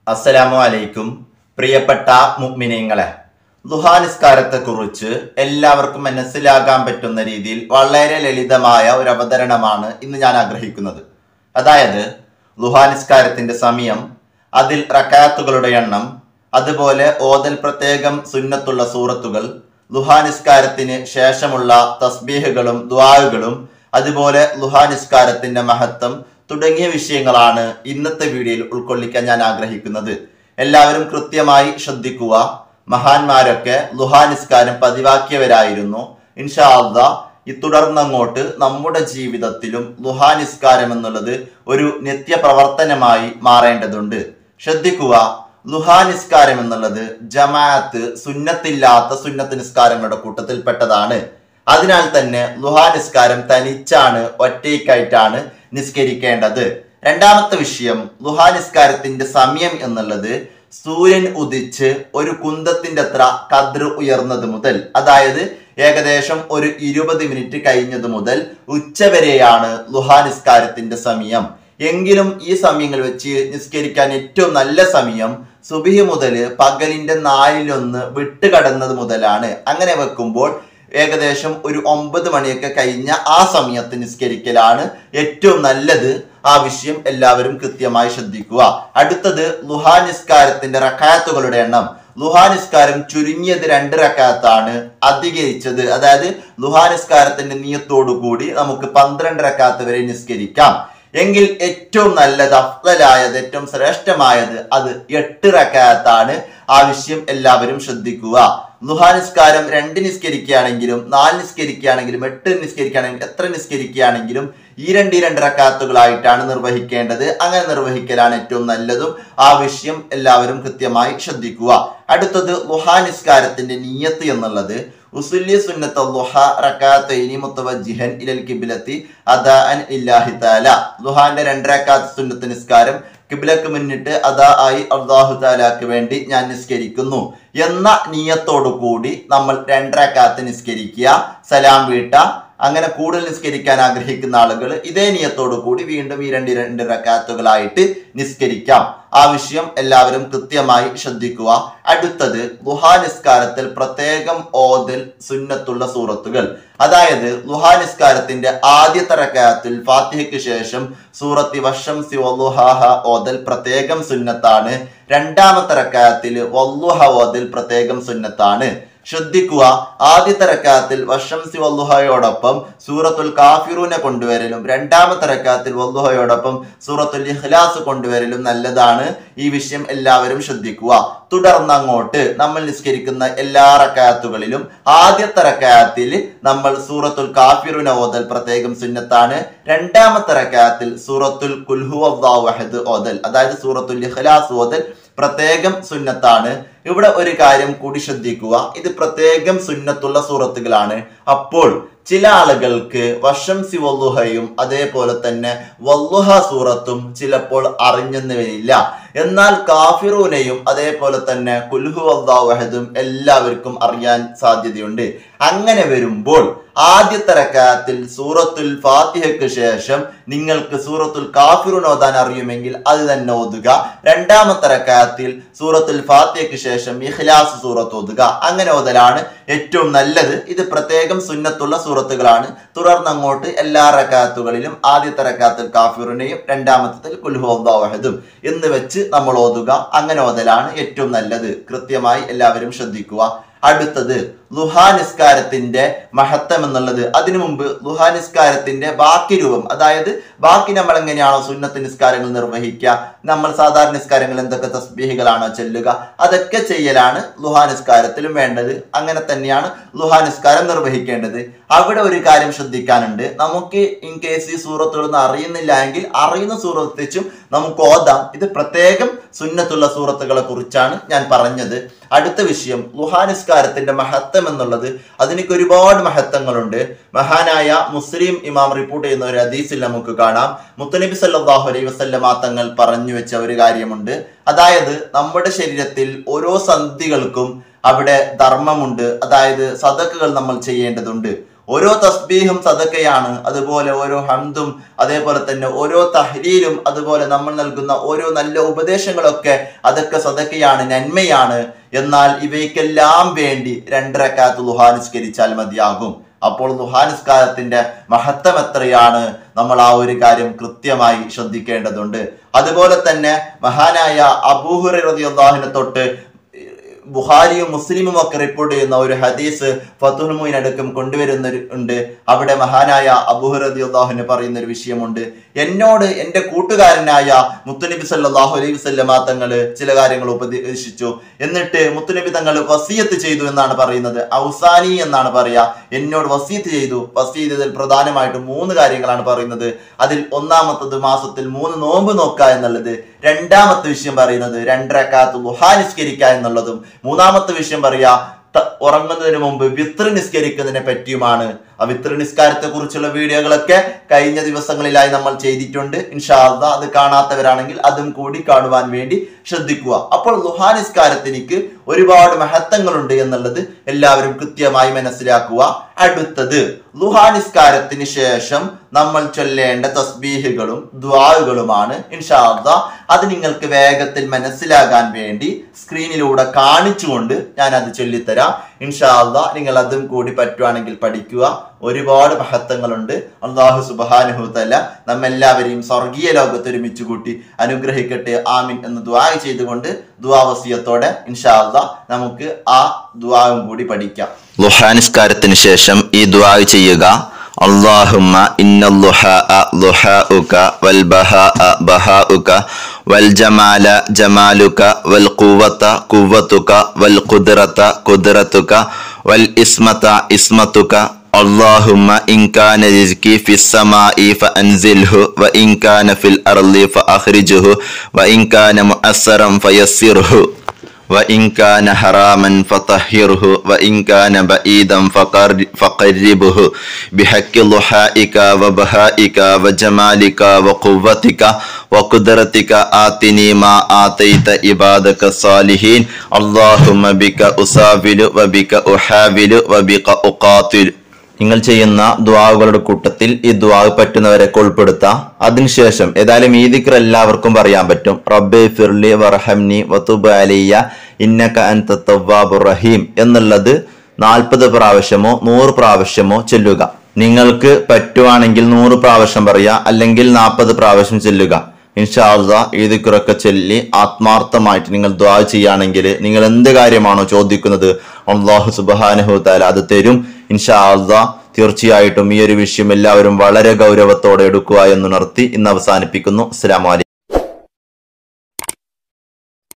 അസ്സലാമു അലൈക്കും പ്രിയപ്പെട്ട മുഅ്മിനീങ്ങളെ ദുഹാ നിസ്കാരത്തെക്കുറിച്ച് എല്ലാവർക്കും മനസ്സിലാകാൻ പറ്റുന്ന രീതിയിൽ വളരെ ലളിതമായ ഒരു അവതരണമാണ് ഇന്ന് ഞാൻ ആഗ്രഹിക്കുന്നത് അതായത് ദുഹാ നിസ്കാരത്തിന്റെ സമയം അതിൽ റക്കാത്തുകളുടെ എണ്ണം അതുപോലെ ഓതൽ പ്രത്യേകം സുന്നത്തുള്ള സൂറത്തുകൾ ലുഹാ നിസ്കാരത്തിന് ശേഷമുള്ള തസ്ബീഹുകളും ദ്വായുകളും അതുപോലെ ലുഹാ നിസ്കാരത്തിന്റെ മഹത്വം തുടങ്ങിയ വിഷയങ്ങളാണ് ഇന്നത്തെ വീഡിയോയിൽ ഉൾക്കൊള്ളിക്കാൻ ഞാൻ ആഗ്രഹിക്കുന്നത് എല്ലാവരും കൃത്യമായി ശ്രദ്ധിക്കുക മഹാന്മാരൊക്കെ ലുഹാ നിസ്കാരം പതിവാക്കിയവരായിരുന്നു ഇൻഷാ അള്ളാ ഈ തുടർന്നങ്ങോട്ട് നമ്മുടെ ജീവിതത്തിലും ലുഹാ നിസ്കാരം എന്നുള്ളത് ഒരു നിത്യപ്രവർത്തനമായി മാറേണ്ടതുണ്ട് ശ്രദ്ധിക്കുക ലുഹാ നിസ്കാരം എന്നുള്ളത് ജമാഅത്ത് സുന്നത്തില്ലാത്ത സുന്നത്ത് നിസ്കാരങ്ങളുടെ കൂട്ടത്തിൽപ്പെട്ടതാണ് അതിനാൽ തന്നെ ലുഹാ നിസ്കാരം തനിച്ചാണ് ഒറ്റയ്ക്കായിട്ടാണ് നിസ്കരിക്കേണ്ടത് രണ്ടാമത്തെ വിഷയം ലുഹാ നിസ്കാരത്തിന്റെ സമയം എന്നുള്ളത് സൂര്യൻ ഉദിച്ച് ഒരു കുന്തത്തിന്റെ അത്ര കദ്ർ ഉയർന്നത് മുതൽ അതായത് ഏകദേശം ഒരു ഇരുപത് മിനിറ്റ് കഴിഞ്ഞത് മുതൽ ഉച്ചവരെയാണ് ലുഹാ നിസ്കാരത്തിന്റെ സമയം എങ്കിലും ഈ സമയങ്ങൾ വെച്ച് നിസ്കരിക്കാൻ ഏറ്റവും നല്ല സമയം സുബിഹി മുതൽ പകലിന്റെ നാലിലൊന്ന് വിട്ടുകടന്നത് മുതലാണ് അങ്ങനെ വെക്കുമ്പോൾ ഏകദേശം ഒരു ഒമ്പത് മണിയൊക്കെ കഴിഞ്ഞ ആ സമയത്ത് നിസ്കരിക്കലാണ് ഏറ്റവും നല്ലത് ആ വിഷയം എല്ലാവരും കൃത്യമായി ശ്രദ്ധിക്കുക അടുത്തത് ലുഹാ നിസ്കാരത്തിന്റെ റക്കാത്തുകളുടെ എണ്ണം ലുഹാ നിസ്കാരം ചുരുങ്ങിയത് രണ്ട് റക്കാത്താണ് അധികരിച്ചത് അതായത് ലുഹാ നിസ്കാരത്തിന്റെ നിയത്തോടു കൂടി നമുക്ക് പന്ത്രണ്ട് റക്കാത്ത് വരെ നിസ്കരിക്കാം എങ്കിൽ ഏറ്റവും നല്ലത് അഫ്ലായത് ഏറ്റവും ശ്രേഷ്ഠമായത് അത് എട്ട് റക്കാത്താണ് ആ വിഷയം എല്ലാവരും ശ്രദ്ധിക്കുക ലുഹാ നിസ്കാരം രണ്ട് നിസ്കരിക്കുകയാണെങ്കിലും നാല് നിസ്കരിക്കുകയാണെങ്കിലും എട്ട് നിസ്കരിക്കുകയാണെങ്കിലും എത്ര നിസ്കരിക്കുകയാണെങ്കിലും ഈ രണ്ട് ഈ രണ്ട് റക്കാത്തുകളായിട്ടാണ് നിർവഹിക്കേണ്ടത് അങ്ങനെ നിർവഹിക്കലാണ് ഏറ്റവും നല്ലതും ആ വിഷയം എല്ലാവരും കൃത്യമായി ശ്രദ്ധിക്കുക അടുത്തത് ലുഹാ നിസ്കാരത്തിന്റെ നീയത്ത് എന്നുള്ളത് ഉസുല്യ സുന്നത്ത് ലുഹ റക്കാത്തൈനി മുത്തവജിഹൻ ഇലൽ കിബിലത്തി അദാഅൻ ഇല്ലാഹി താല ലുഹാന്റെ രണ്ട് റക്കാത്ത് സുന്നത്ത് നിസ്കാരം കിബിലക്ക് മുന്നിട്ട് അതാ ആയി അള്ളാഹു താലാക്ക് വേണ്ടി ഞാൻ നിസ്കരിക്കുന്നു എന്ന നീയത്തോടു കൂടി നമ്മൾ രണ്ടരക്കാത്ത് നിസ്കരിക്കുക സലാം വീട്ട അങ്ങനെ കൂടുതൽ നിസ്കരിക്കാൻ ആഗ്രഹിക്കുന്ന ആളുകൾ ഇതേ നിയത്തോടു കൂടി വീണ്ടും ഈ രണ്ട് രണ്ട് റക്കാത്തുകളായിട്ട് നിസ്കരിക്കാം ആ വിഷയം എല്ലാവരും കൃത്യമായി ശ്രദ്ധിക്കുക അടുത്തത് ലുഹാ നിസ്കാരത്തിൽ പ്രത്യേകം ഓതൽ സുന്നത്തുള്ള സൂറത്തുകൾ അതായത് ലുഹാ നിസ്കാരത്തിന്റെ ആദ്യത്തെ റക്കാത്തിൽ ഫാത്തിഹയ്ക്ക് ശേഷം സൂറത്തി വഷം സി വല്ലുഹാഹ ഓതൽ പ്രത്യേകം സുന്നത്താണ് രണ്ടാമത്തെ റക്കാത്തിൽ വല്ലുഹ ഓതൽ പ്രത്യേകം സുന്നത്താണ് ശ്രദ്ധിക്കുക ആദ്യത്തെ റക്കാത്തിൽ വഷംസി വല്ലുഹയോടൊപ്പം സൂറത്തുൽ കാഫിറൂനെ കൊണ്ടുവരലും രണ്ടാമത്തെ റക്കാത്തിൽ വല്ലുഹയോടൊപ്പം സൂറത്തുൽ ഇഖ്ലാസ് കൊണ്ടുവരലും നല്ലതാണ് ഈ വിഷയം എല്ലാവരും ശ്രദ്ധിക്കുക തുടർന്ന് അങ്ങോട്ട് നമ്മൾ നിസ്കരിക്കുന്ന എല്ലാ റക്കാത്തുകളിലും ആദ്യത്തെ റക്കാത്തിൽ നമ്മൾ സൂറത്തുൽ കാഫിറുന ഓതൽ പ്രത്യേകം സുന്നത്താണ് രണ്ടാമത്തെ റക്കാത്തിൽ സൂറത്തുൽ കുൽഹു വഹദ് ഓതൽ അതായത് സൂറത്തുൽ ഇഖ്ലാസ് ഓതൽ പ്രത്യേകം സുന്നത്താണ് ഇവിടെ ഒരു കാര്യം കൂടി ശ്രദ്ധിക്കുക ഇത് പ്രത്യേകം സുന്നത്തുള്ള സൂറത്തുകളാണ് അപ്പോൾ ചില ആളുകൾക്ക് വഷം സി വല്ലുഹയും അതേപോലെ തന്നെ വല്ലുഹ സൂറത്തും ചിലപ്പോൾ അറിഞ്ഞെന്ന് വരില്ല എന്നാൽ കാഫിറൂനെയും അതേപോലെ തന്നെ കുൽഹു വഹദും എല്ലാവർക്കും അറിയാൻ സാധ്യതയുണ്ട് അങ്ങനെ വരുമ്പോൾ ആദ്യത്തെ റക്കാത്തിൽ സൂറത്തുൽ ഫാത്തിഹയ്ക്ക് ശേഷം നിങ്ങൾക്ക് സൂറത്തുൽ കാഫിറുൻ ഓതാൻ അറിയുമെങ്കിൽ അത് തന്നെ ഓതുക രണ്ടാമത്തെ റക്കാത്തിൽ സൂറത്തുൽ ഫാത്തിഹയ്ക്ക് ശേഷം ഇഖ്ലാസ് സൂറത്ത് ഓതുക അങ്ങനെ ഓതലാണ് ഏറ്റവും നല്ലത് ഇത് പ്രത്യേകം സുന്നത്തുള്ള സൂറത്തുകളാണ് തുടർന്ന് അങ്ങോട്ട് എല്ലാ റക്കാത്തുകളിലും ആദ്യത്തെ റക്കാത്തിൽ കാഫിറിനെയും രണ്ടാമത്തെ കുൽഹുദും എന്ന് വെച്ച് നമ്മൾ ഓതുക അങ്ങനെ ഓതലാണ് ഏറ്റവും നല്ലത് കൃത്യമായി എല്ലാവരും ശ്രദ്ധിക്കുക അടുത്തത് ലുഹാ നിസ്കാരത്തിന്റെ മഹത്വം എന്നുള്ളത് അതിനു മുമ്പ് ലുഹാ നിസ്കാരത്തിന്റെ ബാക്കി രൂപം അതായത് ബാക്കി നമ്മൾ എങ്ങനെയാണോ സുന്നത്ത് നിസ്കാരങ്ങൾ നിർവഹിക്കുക നമ്മൾ സാധാരണ നിസ്കാരങ്ങൾ എന്തൊക്കെ തസ്ബീഹികളാണോ ചെല്ലുക അതൊക്കെ ചെയ്യലാണ് ലുഹാ നിസ്കാരത്തിലും വേണ്ടത് അങ്ങനെ തന്നെയാണ് ലുഹാ നിസ്കാരം നിർവഹിക്കേണ്ടത് അവിടെ ഒരു കാര്യം ശ്രദ്ധിക്കാനുണ്ട് നമുക്ക് ഇൻ കേസ് ഈ സൂറത്തുകളൊന്നും അറിയുന്നില്ല എങ്കിൽ അറിയുന്ന സൂറത്ത് വെച്ചും നമുക്ക് ഓതാം ഇത് പ്രത്യേകം സുന്നത്തുള്ള സൂറത്തുകളെ കുറിച്ചാണ് ഞാൻ പറഞ്ഞത് അടുത്ത വിഷയം ലുഹാ നിസ്കാരത്തിന്റെ മഹത്വം എന്നുള്ളത് അതിനൊക്കെ ഒരുപാട് മഹത്വങ്ങളുണ്ട് മഹാനായ മുസ്ലിം ഇമാം റിപ്പോർട്ട് ചെയ്യുന്ന ഒരു ഹദീസിൽ നമുക്ക് കാണാം മുത്തനബി സല്ലല്ലാഹു അലൈഹി വസല്ലമ തങ്ങൾ പറഞ്ഞു വെച്ച ഒരു കാര്യമുണ്ട് അതായത് നമ്മുടെ ശരീരത്തിൽ ഓരോ സന്ധികൾക്കും അവിടെ ധർമ്മമുണ്ട് അതായത് സദക്കുകൾ നമ്മൾ ചെയ്യേണ്ടതുണ്ട് ഓരോ തസ്ബീഹും സദക്കയാണ് അതുപോലെ ഓരോ ഹംദും അതേപോലെ തന്നെ ഓരോ തഹ്ലീലും അതുപോലെ നമ്മൾ നൽകുന്ന ഓരോ നല്ല ഉപദേശങ്ങളൊക്കെ അതൊക്കെ സദക്കയാണ് നന്മയാണ് എന്നാൽ ഇവയ്ക്കെല്ലാം വേണ്ടി രണ്ടരക്കാത്ത് ലുഹാനിസ്കരിച്ചാൽ മതിയാകും അപ്പോൾ ലുഹാനിസ്കാരത്തിന്റെ മഹത്വം എത്രയാണ് നമ്മൾ ആ ഒരു കാര്യം കൃത്യമായി ശ്രദ്ധിക്കേണ്ടതുണ്ട് അതുപോലെ തന്നെ മഹാനായ അബൂഹുറ റളിയല്ലാഹുവിനെ തൊട്ട് ബുഹാരിയും മുസ്ലിമും ഒക്കെ റിപ്പോർട്ട് ചെയ്യുന്ന ഒരു ഹദീസ് ഫത്തുൽ മുയിൻ അടക്കം കൊണ്ടുവരുന്ന ഒരു- ഉണ്ട് അവിടെ മഹാനായ അബുഹുറദിയുള്ളാഹുവിന് പറയുന്ന ഒരു വിഷയമുണ്ട് എന്നോട് എൻ്റെ കൂട്ടുകാരനായ മുത്തുനബി സല്ലല്ലാഹു അലൈഹി വസല്ലമ തങ്ങള് ചില കാര്യങ്ങൾ ഉപദേശിച്ചു എന്നിട്ട് മുത്തുനബി തങ്ങൾ വസീയത്ത് ചെയ്തു എന്നാണ് പറയുന്നത് ഔസാനി എന്നാണ് പറയാ എന്നോട് വസീയത്ത് ചെയ്തു വസീയത്ത് ചെയ്തതിൽ പ്രധാനമായിട്ടും മൂന്ന് കാര്യങ്ങളാണ് പറയുന്നത് അതിൽ ഒന്നാമത്തത് മാസത്തിൽ മൂന്ന് നോമ്പ് നോക്കുക എന്നുള്ളത് രണ്ടാമത്തെ വിഷയം പറയുന്നത് രണ്ടരക്കാത്ത് ലുഹാ നിസ്കരിക്കുക എന്നുള്ളതും മൂന്നാമത്തെ വിഷയം പറയാ ത- ഉറങ്ങുന്നതിന് മുമ്പ് വിത്ര നിസ്കരിക്കുന്നതിനെ പറ്റിയുമാണ് ആ വിത്ര നിസ്കാരത്തെ കുറിച്ചുള്ള വീഡിയോകളൊക്കെ കഴിഞ്ഞ ദിവസങ്ങളിലായി നമ്മൾ ചെയ്തിട്ടുണ്ട് ഇൻഷാല്ല അത് കാണാത്തവരാണെങ്കിൽ അതും കൂടി കാണുവാൻ വേണ്ടി ശ്രദ്ധിക്കുക അപ്പോൾ ലുഹാ നിസ്കാരത്തിനിക്ക് ഒരുപാട് മഹത്വങ്ങളുണ്ട് എന്നുള്ളത് എല്ലാവരും കൃത്യമായി മനസ്സിലാക്കുക അടുത്തത് ലുഹാ നിസ്കാരത്തിന് ശേഷം നമ്മൾ ചൊല്ലേണ്ട തസ്ബീഹുകളും ദ്വാകളുമാണ് ഇൻഷാല്ല അത് നിങ്ങൾക്ക് വേഗത്തിൽ മനസ്സിലാകാൻ വേണ്ടി സ്ക്രീനിലൂടെ കാണിച്ചുകൊണ്ട് ഞാൻ അത് ചൊല്ലിത്തരാം ഇൻഷാല്ല നിങ്ങൾ അതും കൂടി പറ്റുവാണെങ്കിൽ പഠിക്കുക ഒരുപാട് മഹത്വങ്ങളുണ്ട് അള്ളാഹു സുബാനുഹൂത്തല്ല നമ്മെല്ലാവരെയും സ്വർഗീയ ലോകത്ത് ഒരുമിച്ച് കൂട്ടി അനുഗ്രഹിക്കട്ടെ ആമിൻ എന്ന് ദ്വാ ചെയ്തുകൊണ്ട് ദ്വാവസ്യത്തോടെ ഇൻഷാല്ല നമുക്ക് ആ ദ്വാവും കൂടി പഠിക്കാം ലുഹാനിസ്കാരത്തിന് ശേഷം ഈ ദുആ ചെയ്യുക اللهم إن اللحاء ضحاؤك والبهاء بهاؤك والجمال جمالك والقوة قوتك والقدرة قدرتك والإسمة إسمتك اللهم إن كان رزقي في السماء فأنزله وإن كان في الأرض فأخرجه وإن كان مؤثرا فيسره وإن كان حراما فطهره وإن كان بعيدا فقر- فقربه بحق ضحائك وبهائك وجمالك وقوتك وقدرتك آتني ما آتيت عبادك الصالحين اللهم بك أسافل وبك أحاول وبك أقاتل നിങ്ങൾ ചെയ്യുന്ന ദ്വാകളുടെ കൂട്ടത്തിൽ ഈ ദ്വാ പറ്റുന്നവരൊക്കെ ഉൾപ്പെടുത്താം അതിനുശേഷം ഏതായാലും ഈ ദിക്ർ എല്ലാവർക്കും പറയാൻ പറ്റും റബ്ബെ ഫിർലി വർഹംനി വതുബ് അലിയ ഇന്നക അൻത തവ്വാബുർ റഹീം എന്നുള്ളത് നാൽപ്പത് പ്രാവശ്യമോ നൂറ് പ്രാവശ്യമോ ചൊല്ലുക നിങ്ങൾക്ക് പറ്റുവാണെങ്കിൽ നൂറ് പ്രാവശ്യം പറയുക അല്ലെങ്കിൽ നാൽപ്പത് പ്രാവശ്യം ചൊല്ലുക ഇൻഷാല്ല ഈ ദിക്റൊക്കെ ചൊല്ലി ആത്മാർത്ഥമായിട്ട് നിങ്ങൾ ദ്വാ ചെയ്യുകയാണെങ്കിൽ നിങ്ങൾ എന്ത് കാര്യമാണോ ചോദിക്കുന്നത് അള്ളാഹു സുബാനഹു താല അത് തരും ഇൻഷാ അള്ളാ തീർച്ചയായിട്ടും ഈ ഒരു വിഷയം എല്ലാവരും വളരെ ഗൗരവത്തോടെ എടുക്കുക എന്നുണർത്തി ഇന്ന് അവസാനിപ്പിക്കുന്നു അസ്സലാമു അലൈക്കും